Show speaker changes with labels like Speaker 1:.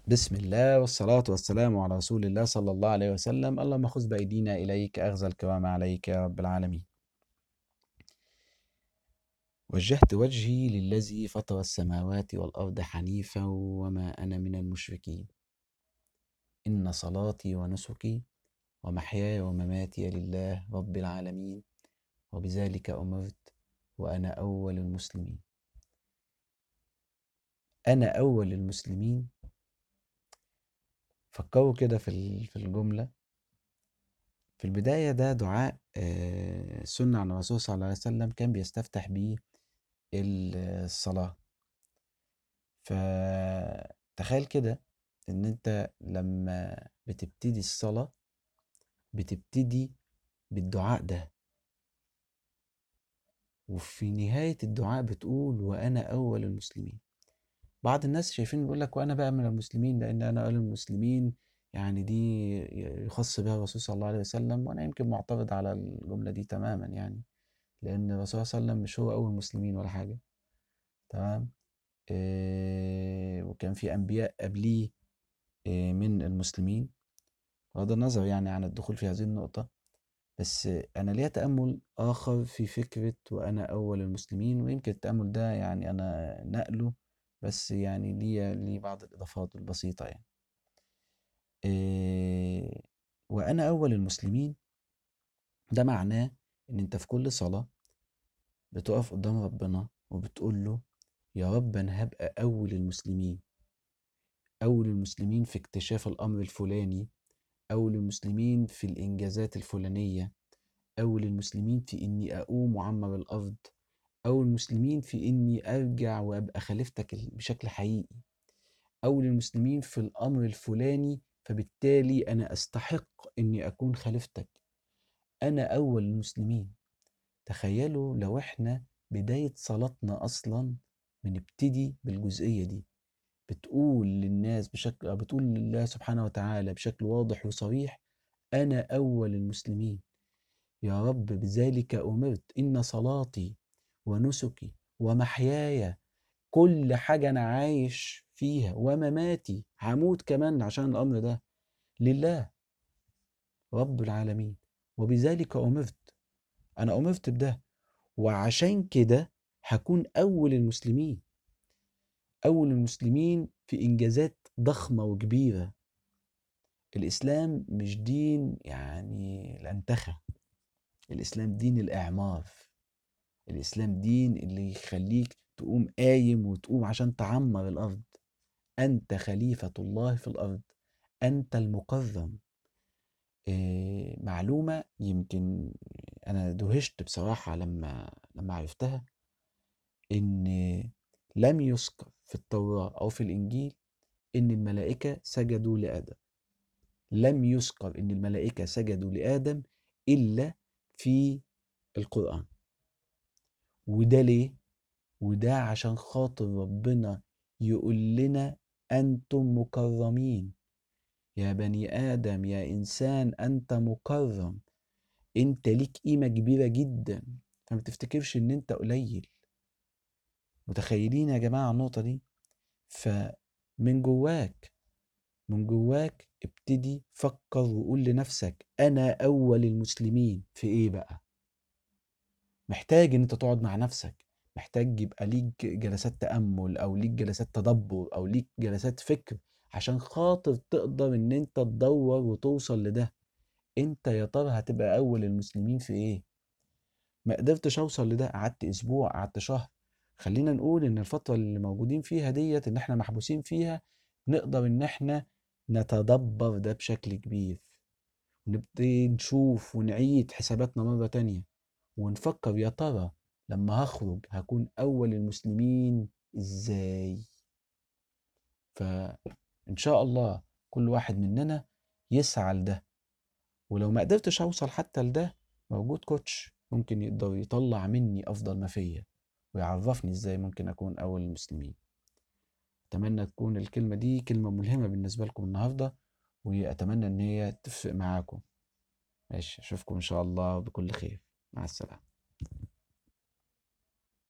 Speaker 1: بسم الله والصلاة والسلام على رسول الله صلى الله عليه وسلم اللهم خذ بأيدينا إليك أخذ الكرام عليك يا رب العالمين وجهت وجهي للذي فطر السماوات والأرض حنيفا وما أنا من المشركين إن صلاتي ونسكي ومحياي ومماتي لله رب العالمين وبذلك أمرت وأنا أول المسلمين أنا أول المسلمين فكروا كده في في الجملة في البداية ده دعاء آه، سنة عن الرسول صلى الله عليه وسلم كان بيستفتح بيه الصلاة فتخيل كده إن أنت لما بتبتدي الصلاة بتبتدي بالدعاء ده وفي نهاية الدعاء بتقول وأنا أول المسلمين بعض الناس شايفين بيقول لك وأنا بقى من المسلمين لأن أنا أول المسلمين يعني دي يخص بها الرسول صلى الله عليه وسلم وأنا يمكن معترض على الجملة دي تماما يعني لأن الرسول صلى الله عليه وسلم مش هو أول المسلمين ولا حاجة تمام إيه وكان في أنبياء قبليه إيه من المسلمين بغض النظر يعني عن الدخول في هذه النقطة بس أنا ليا تأمل آخر في فكرة وأنا أول المسلمين ويمكن التأمل ده يعني أنا نقله بس يعني ليا لي بعض الإضافات البسيطة يعني إيه وأنا أول المسلمين ده معناه إن أنت في كل صلاة بتقف قدام ربنا وبتقول له يا رب أنا هبقى أول المسلمين أول المسلمين في اكتشاف الأمر الفلاني أول المسلمين في الإنجازات الفلانية أول المسلمين في إني أقوم وأعمر الأرض أول المسلمين في إني أرجع وأبقى خليفتك بشكل حقيقي أول المسلمين في الأمر الفلاني فبالتالي أنا أستحق إني أكون خليفتك أنا أول المسلمين تخيلوا لو إحنا بداية صلاتنا أصلا بنبتدي بالجزئية دي بتقول للناس بشكل أو بتقول لله سبحانه وتعالى بشكل واضح وصريح أنا أول المسلمين يا رب بذلك أمرت إن صلاتي ونسكي ومحياي كل حاجة أنا عايش فيها ومماتي هموت كمان عشان الأمر ده لله رب العالمين وبذلك أمرت أنا أمرت بده وعشان كده هكون أول المسلمين أول المسلمين في إنجازات ضخمة وكبيرة الإسلام مش دين يعني الأنتخة الإسلام دين الإعمار الإسلام دين اللي يخليك تقوم قايم وتقوم عشان تعمر الأرض أنت خليفة الله في الأرض أنت المكرم إيه معلومة يمكن أنا دهشت بصراحة لما لما عرفتها إن لم يذكر في التوراة أو في الإنجيل إن الملائكة سجدوا لآدم لم يذكر إن الملائكة سجدوا لآدم إلا في القرآن وده ليه؟ وده عشان خاطر ربنا يقول لنا أنتم مكرمين يا بني آدم يا إنسان أنت مكرم أنت ليك قيمة كبيرة جدا فما تفتكرش إن أنت قليل متخيلين يا جماعة النقطة دي فمن جواك من جواك ابتدي فكر وقول لنفسك أنا أول المسلمين في إيه بقى محتاج إن أنت تقعد مع نفسك محتاج يبقى ليك جلسات تأمل أو ليك جلسات تدبر أو ليك جلسات فكر عشان خاطر تقدر إن أنت تدور وتوصل لده أنت يا ترى هتبقى أول المسلمين في إيه ما قدرتش أوصل لده قعدت أسبوع قعدت شهر خلينا نقول ان الفترة اللي موجودين فيها ديت ان احنا محبوسين فيها نقدر ان احنا نتدبر ده بشكل كبير ونبتدي نشوف ونعيد حساباتنا مرة تانية ونفكر يا ترى لما هخرج هكون أول المسلمين إزاي فإن شاء الله كل واحد مننا يسعى لده ولو ما قدرتش أوصل حتى لده موجود كوتش ممكن يقدر يطلع مني أفضل ما فيا ويعرفني ازاي ممكن اكون اول المسلمين اتمنى تكون الكلمة دي كلمة ملهمة بالنسبة لكم النهاردة واتمنى ان هي تفرق معاكم ماشي اشوفكم ان شاء الله بكل خير مع السلامة